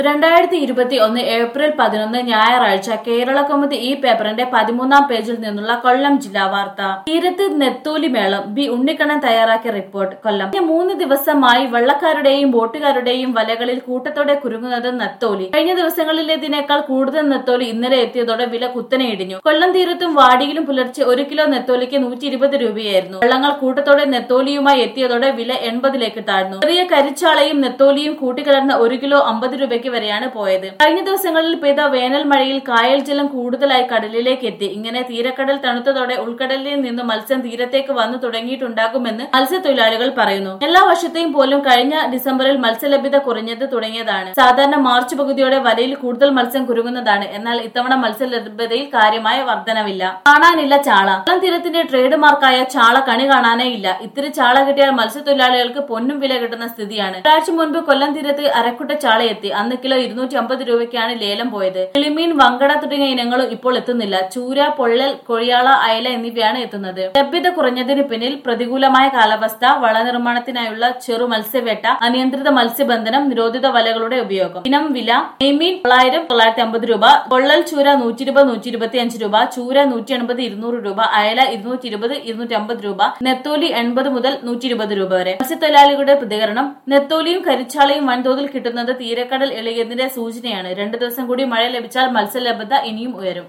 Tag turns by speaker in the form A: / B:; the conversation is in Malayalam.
A: രണ്ടായിരത്തി ഇരുപത്തി ഒന്ന് ഏപ്രിൽ പതിനൊന്ന് ഞായറാഴ്ച കേരള കൗമുദി ഈ പേപ്പറിന്റെ പതിമൂന്നാം പേജിൽ നിന്നുള്ള കൊല്ലം ജില്ലാ വാർത്ത തീരത്ത് നെത്തോലി മേളം ബി ഉണ്ണിക്കണ്ണൻ തയ്യാറാക്കിയ റിപ്പോർട്ട് കൊല്ലം കഴിഞ്ഞ മൂന്ന് ദിവസമായി വള്ളക്കാരുടെയും ബോട്ടുകാരുടെയും വലകളിൽ കൂട്ടത്തോടെ കുരുങ്ങുന്നത് നെത്തോലി കഴിഞ്ഞ ദിവസങ്ങളിലേതിനേക്കാൾ കൂടുതൽ നെത്തോലി ഇന്നലെ എത്തിയതോടെ വില കുത്തനെ ഇടിഞ്ഞു കൊല്ലം തീരത്തും വാടിയിലും പുലർച്ചെ ഒരു കിലോ നെത്തോലിക്ക് നൂറ്റി ഇരുപത് രൂപയായിരുന്നു വള്ളങ്ങൾ കൂട്ടത്തോടെ നെത്തോലിയുമായി എത്തിയതോടെ വില എൺപതിലേക്ക് താഴ്ന്നു ചെറിയ കരിച്ചാളയും നെത്തോലിയും കൂട്ടിക്കലർന്ന ഒരു കിലോ അമ്പത് രൂപയ്ക്ക് വരെയാണ് പോയത് കഴിഞ്ഞ ദിവസങ്ങളിൽ പെയ്ത വേനൽ മഴയിൽ കായൽ ജലം കൂടുതലായി കടലിലേക്ക് എത്തി ഇങ്ങനെ തീരക്കടൽ തണുത്തതോടെ ഉൾക്കടലിൽ നിന്ന് മത്സ്യം തീരത്തേക്ക് വന്നു തുടങ്ങിയിട്ടുണ്ടാകുമെന്ന് മത്സ്യത്തൊഴിലാളികൾ പറയുന്നു എല്ലാ വർഷത്തെയും പോലും കഴിഞ്ഞ ഡിസംബറിൽ മത്സ്യലഭ്യത കുറഞ്ഞത് തുടങ്ങിയതാണ് സാധാരണ മാർച്ച് പകുതിയോടെ വലയിൽ കൂടുതൽ മത്സ്യം കുരുങ്ങുന്നതാണ് എന്നാൽ ഇത്തവണ മത്സ്യലഭ്യതയിൽ കാര്യമായ വർധനവില്ല കാണാനില്ല ചാള കൊല്ലം തീരത്തിന്റെ ട്രേഡ് മാർക്കായ ചാള കണി കാണാനേ ഇല്ല ഇത്തിരി ചാള കിട്ടിയാൽ മത്സ്യത്തൊഴിലാളികൾക്ക് പൊന്നും വില കിട്ടുന്ന സ്ഥിതിയാണ് ഒരാഴ്ച മുൻപ് കൊല്ലം തീരത്ത് അരക്കുട്ട ചാള എത്തി അന്ന് കിലോ ഇരുന്നൂറ്റി അമ്പത് രൂപയ്ക്കാണ് ലേലം പോയത് കിളിമീൻ വങ്കട തുടങ്ങിയ ഇനങ്ങളും ഇപ്പോൾ എത്തുന്നില്ല ചൂര പൊള്ളൽ കൊഴിയാള അയല എന്നിവയാണ് എത്തുന്നത് ലഭ്യത കുറഞ്ഞതിന് പിന്നിൽ പ്രതികൂലമായ കാലാവസ്ഥ വളനിർമ്മാണത്തിനായുള്ള ചെറു മത്സ്യവേട്ട അനിയന്ത്രിത മത്സ്യബന്ധനം നിരോധിത വലകളുടെ ഉപയോഗം ഇനം വില നെയ്മീൻ തൊള്ളായിരം തൊള്ളായിരത്തി അമ്പത് രൂപ പൊള്ളൽ ചൂര നൂറ്റി ഇരുപത് നൂറ്റി ഇരുപത്തി അഞ്ച് രൂപ ചൂര നൂറ്റി എൺപത് ഇരുന്നൂറ് രൂപ അയല ഇരുന്നൂറ്റി ഇരുപത് ഇരുന്നൂറ്റി അമ്പത് രൂപ നെത്തോലി എൺപത് മുതൽ നൂറ്റി ഇരുപത് രൂപ വരെ മത്സ്യത്തൊഴിലാളികളുടെ പ്രതികരണം നെത്തോലിയും കരിച്ചാളയും വൻതോതിൽ കിട്ടുന്നത് തീരക്കടൽ എളിയതിന്റെ സൂചനയാണ് രണ്ടു ദിവസം കൂടി മഴ ലഭിച്ചാൽ മത്സ്യലഭ്യത ഇനിയും ഉയരും